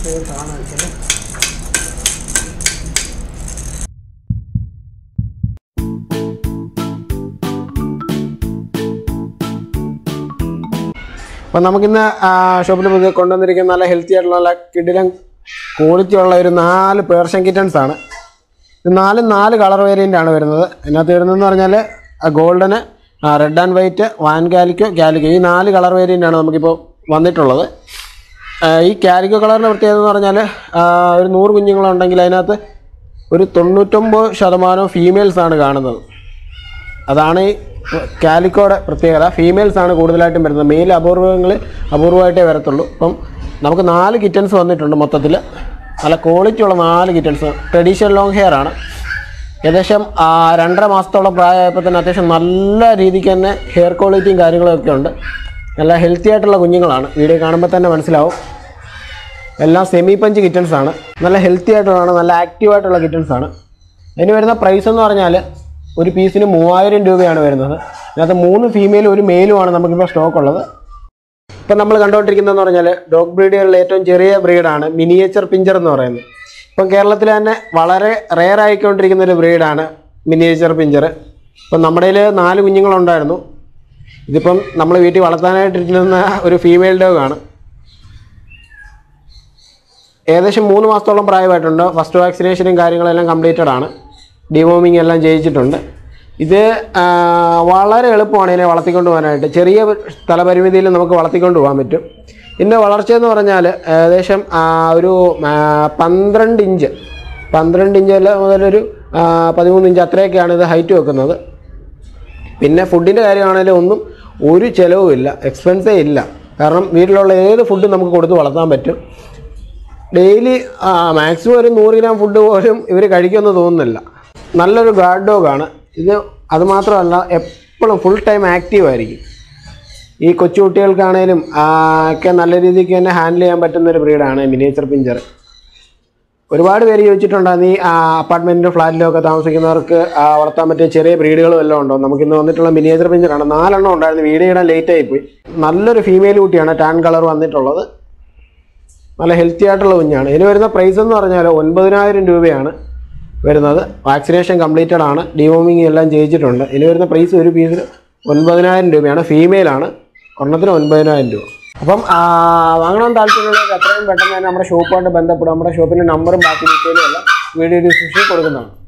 ഇത് കാണാൻ വെച്ചല്ലേ അപ്പം നമുക്കിന്ന് ഷോപ്പിൽ പുതിയ കൊണ്ടുവന്നിരിക്കുന്ന നല്ല ഹെൽത്തി ആയിട്ടുള്ള നല്ല കിടിലം ക്വാളിറ്റി ഉള്ള ഒരു നാല് പേർഷ്യൻ കിറ്റൻസ് ആണ് ഇത് നാലും നാല് കളർ വേരിയൻ്റ് ആണ് വരുന്നത് ഇതിനകത്ത് വരുന്നതെന്ന് പറഞ്ഞാൽ ഗോൾഡന് റെഡ് ആൻഡ് വൈറ്റ് വാൻ കാലിക്കോ കാലിക്കോ ഈ നാല് കളർ വേരിയൻ്റ് ആണ് നമുക്കിപ്പോൾ വന്നിട്ടുള്ളത് ആ, ഈ കാലിക്കോ കളറിൻ്റെ പ്രത്യേകത എന്ന് പറഞ്ഞാൽ ആ, ഒരു നൂറ് കുഞ്ഞുങ്ങളുണ്ടെങ്കിൽ അതിനകത്ത് ഒരു തൊണ്ണൂറ്റൊമ്പത് ശതമാനം ഫീമെയിൽസ് ആണ് കാണുന്നത് അതാണ് ഈ കാലിക്കോയുടെ പ്രത്യേകത ഫീമെയിൽസ് ആണ് കൂടുതലായിട്ടും വരുന്നത് മെയിൽ അപൂർവങ്ങളിൽ അപൂർവമായിട്ടേ വരത്തുള്ളൂ അപ്പം നമുക്ക് നാല് കിറ്റൻസ് വന്നിട്ടുണ്ട് മൊത്തത്തിൽ നല്ല ക്വാളിറ്റി ഉള്ള നാല് കിറ്റൻസ് ട്രഡീഷണൽ ലോങ് ഹെയർ ആണ് ഏകദേശം ആ, രണ്ടര മാസത്തോളം പ്രായമായപ്പോൾ തന്നെ അത്യാവശ്യം നല്ല രീതിക്ക് തന്നെ ഹെയർ ക്വാളിറ്റിയും കാര്യങ്ങളൊക്കെ ഉണ്ട് നല്ല ഹെൽത്തി ആയിട്ടുള്ള കുഞ്ഞുങ്ങളാണ് വീഡിയോ കാണുമ്പോൾ തന്നെ മനസ്സിലാവും എല്ലാം സെമി പഞ്ച് കിറ്റൻസ് ആണ് നല്ല ഹെൽത്തി ആയിട്ടുള്ളതാണ് നല്ല ആക്റ്റീവ് ആയിട്ടുള്ള കിറ്റൻസ് ആണ് അതിന് വരുന്ന പ്രൈസ് എന്ന് പറഞ്ഞാൽ ഒരു പീസിന് മൂവായിരം രൂപയാണ് വരുന്നത് അതിനകത്ത് മൂന്ന് ഫീമെയിലും ഒരു മെയിലുമാണ് നമുക്കിപ്പോൾ സ്റ്റോക്ക് ഉള്ളത് ഇപ്പം നമ്മൾ കണ്ടുകൊണ്ടിരിക്കുന്നതെന്ന് പറഞ്ഞാൽ ഡോഗ് ബ്രീഡുകളിൽ ഏറ്റവും ചെറിയ ബ്രീഡാണ് മിനിയേച്ചർ പിഞ്ചർ എന്ന് പറയുന്നത് ഇപ്പം കേരളത്തിൽ തന്നെ വളരെ റെയർ ആയിക്കൊണ്ടിരിക്കുന്ന ഒരു ബ്രീഡാണ് മിനിയേച്ചർ പിഞ്ചർ ഇപ്പം നമ്മുടെ കയ്യിൽ നാല് കുഞ്ഞുങ്ങളുണ്ടായിരുന്നു ഇതിപ്പം നമ്മൾ വീട്ടിൽ വളർത്താനായിട്ടിരുന്ന ഒരു ഫീമെയിൽ ഡോഗാണ് ഏകദേശം മൂന്ന് മാസത്തോളം പ്രായമായിട്ടുണ്ട് ഫസ്റ്റ് വാക്സിനേഷനും കാര്യങ്ങളെല്ലാം കംപ്ലീറ്റഡ് ആണ് ഡിവോമിങ് എല്ലാം ചെയ്യിച്ചിട്ടുണ്ട് ഇത് ആ, വളരെ എളുപ്പമാണ് ഇതിനെ വളർത്തിക്കൊണ്ട് പോകാനായിട്ട് ചെറിയ സ്ഥലപരിമിതിയിൽ നമുക്ക് വളർത്തിക്കൊണ്ട് പോകാൻ പറ്റും ഇതിൻ്റെ വളർച്ച എന്ന് പറഞ്ഞാൽ ഏകദേശം ആ, ഒരു ആ, പന്ത്രണ്ട് ഇഞ്ച് പന്ത്രണ്ട് ഇഞ്ച് മുതലൊരു ആ, പതിമൂന്ന് ഇഞ്ച് അത്രയൊക്കെയാണ് ഇത് ഹൈറ്റ് വെക്കുന്നത് പിന്നെ ഫുഡിൻ്റെ കാര്യമാണെങ്കിലും ഒന്നും ഒരു ചിലവും ഇല്ല എക്സ്പെൻസേ ഇല്ല കാരണം വീട്ടിലുള്ള ഏത് ഫുഡും നമുക്ക് കൊടുത്ത് വളർത്താൻ പറ്റും ഡെയിലി മാക്സിമം ഒരു നൂറ് ഗ്രാം ഫുഡ് പോലും ഇവർ കഴിക്കുമെന്ന് തോന്നുന്നില്ല നല്ലൊരു ഗാർഡ് ഡോഗാണ് ഇത് അതുമാത്രമല്ല എപ്പോഴും ഫുൾ ടൈം ആക്റ്റീവ് ആയിരിക്കും ഈ കൊച്ചുകുട്ടികൾക്കാണേലും ആ, ഒക്കെ നല്ല രീതിക്ക് തന്നെ ഹാൻഡിൽ ചെയ്യാൻ പറ്റുന്ന ഒരു ബ്രീഡാണ് മിനിയേച്ചർ പിഞ്ചർ ഒരുപാട് പേര് ചോദിച്ചിട്ടുണ്ട് ഈ അപ്പാർട്ട്മെൻറ്റിലും ഫ്ലാറ്റിലും ഒക്കെ താമസിക്കുന്നവർക്ക് ആ, വളർത്താൻ പറ്റിയ ചെറിയ ബ്രീഡുകളും എല്ലാം ഉണ്ടോ നമുക്കിന്ന് വന്നിട്ടുള്ള മിനിയേച്ചർ പിഞ്ചറാണ് നാലെണ്ണം ഉണ്ടായിരുന്നു വീഡിയോ ഇടാൻ ലേറ്റ് ആയിപ്പോയി നല്ലൊരു ഫീമെയിൽ കുട്ടിയാണ് ടാൻ കളർ വന്നിട്ടുള്ളത് നല്ല ഹെൽത്തി ആയിട്ടുള്ള കുഞ്ഞാണ് ഇതിന് വരുന്ന പ്രൈസ് എന്ന് പറഞ്ഞാൽ ഒൻപതിനായിരം രൂപയാണ് വരുന്നത് വാക്സിനേഷൻ കംപ്ലീറ്റഡ് ആണ് ഡിവോമിങ് എല്ലാം ചെയ്യിച്ചിട്ടുണ്ട് ഇതിന് വരുന്ന പ്രൈസ് ഒരു പീസിന് ഒൻപതിനായിരം രൂപയാണ് ഫീമെയിൽ ആണ് ഒരെണ്ണത്തിന് ഒൻപതിനായിരം രൂപ അപ്പം ആ, വാങ്ങണം താല്പര്യമുള്ളവർ എത്രയും പെട്ടെന്ന് തന്നെ നമ്മുടെ ഷോപ്പുമായിട്ട് ബന്ധപ്പെടും നമ്മുടെ ഷോപ്പിൻ്റെ നമ്പറും ബാക്കി ഡീറ്റെയിലും എല്ലാം വീഡിയോ ഡിസ്ക്രിപ്ഷനിൽ കൊടുക്കുന്നതാണ്